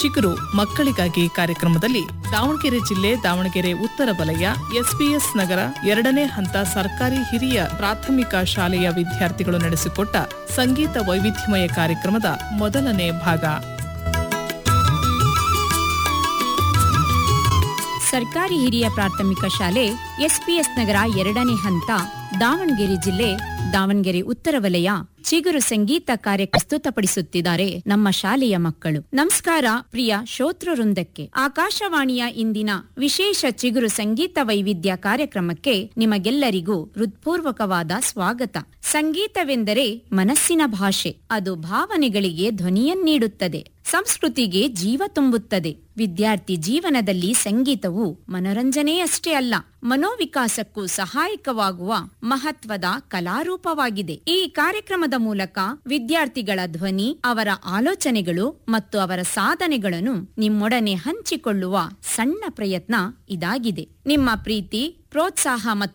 ಚಿಗುರು ಮಕ್ಕಳಿಗಾಗಿ ಕಾರ್ಯಕ್ರಮದಲ್ಲಿ ದಾವಣಗೆರೆ ಜಿಲ್ಲೆ ದಾವಣಗೆರೆ ಉತ್ತರ ವಲಯ ಎಸ್ಪಿಎಸ್ ನಗರ ಎರಡನೇ ಹಂತ ಸರ್ಕಾರಿ ಹಿರಿಯ ಪ್ರಾಥಮಿಕ ಶಾಲೆಯ ವಿದ್ಯಾರ್ಥಿಗಳು ನಡೆಸಿಕೊಟ್ಟ ಸಂಗೀತ ವೈವಿಧ್ಯಮಯ ಕಾರ್ಯಕ್ರಮದ ಮೊದಲನೇ ಭಾಗ ಸರ್ಕಾರಿ ಹಿರಿಯ ಪ್ರಾಥಮಿಕ ಶಾಲೆ ಎಸ್ಪಿಎಸ್ ನಗರ ಎರಡನೇ ಹಂತ ದಾವಣಗೆರೆ ಜಿಲ್ಲೆ ದಾವಣಗೆರೆ ಉತ್ತರ ವಲಯ ಚಿಗುರು ಸಂಗೀತ ಕಾರ್ಯ ಪ್ರಸ್ತುತಪಡಿಸುತ್ತಿದ್ದಾರೆ ನಮ್ಮ ಶಾಲೆಯ ಮಕ್ಕಳು ನಮಸ್ಕಾರ ಪ್ರಿಯ ಶ್ರೋತೃವೃಂದಕ್ಕೆ ಆಕಾಶವಾಣಿಯ ಇಂದಿನ ವಿಶೇಷ ಚಿಗುರು ಸಂಗೀತ ವೈವಿಧ್ಯ ಕಾರ್ಯಕ್ರಮಕ್ಕೆ ನಿಮಗೆಲ್ಲರಿಗೂ ಹೃತ್ಪೂರ್ವಕವಾದ ಸ್ವಾಗತ ಸಂಗೀತವೆಂದರೆ ಮನಸ್ಸಿನ ಭಾಷೆ ಅದು ಭಾವನೆಗಳಿಗೆ ಧ್ವನಿಯನ್ನೀಡುತ್ತದೆ ಸಂಸ್ಕೃತಿಗೆ ಜೀವ ತುಂಬುತ್ತದೆ ವಿದ್ಯಾರ್ಥಿ ಜೀವನದಲ್ಲಿ ಸಂಗೀತವು ಮನರಂಜನೆಯಷ್ಟೇ ಅಲ್ಲ ಮನೋವಿಕಾಸಕ್ಕೂ ಸಹಾಯಕವಾಗುವ ಮಹತ್ವದ ಕಲಾರೂಪವಾಗಿದೆ ಈ ಕಾರ್ಯಕ್ರಮದ ಮೂಲಕ ವಿದ್ಯಾರ್ಥಿಗಳ ಧ್ವನಿ ಅವರ ಆಲೋಚನೆಗಳು ಮತ್ತು ಅವರ ಸಾಧನೆಗಳನ್ನು ನಿಮ್ಮೊಡನೆ ಹಂಚಿಕೊಳ್ಳುವ ಸಣ್ಣ ಪ್ರಯತ್ನ ಇದಾಗಿದೆ ನಿಮ್ಮ ಪ್ರೀತಿ ಪ್ರೋತ್ಸಾಹ ಮತ್ತು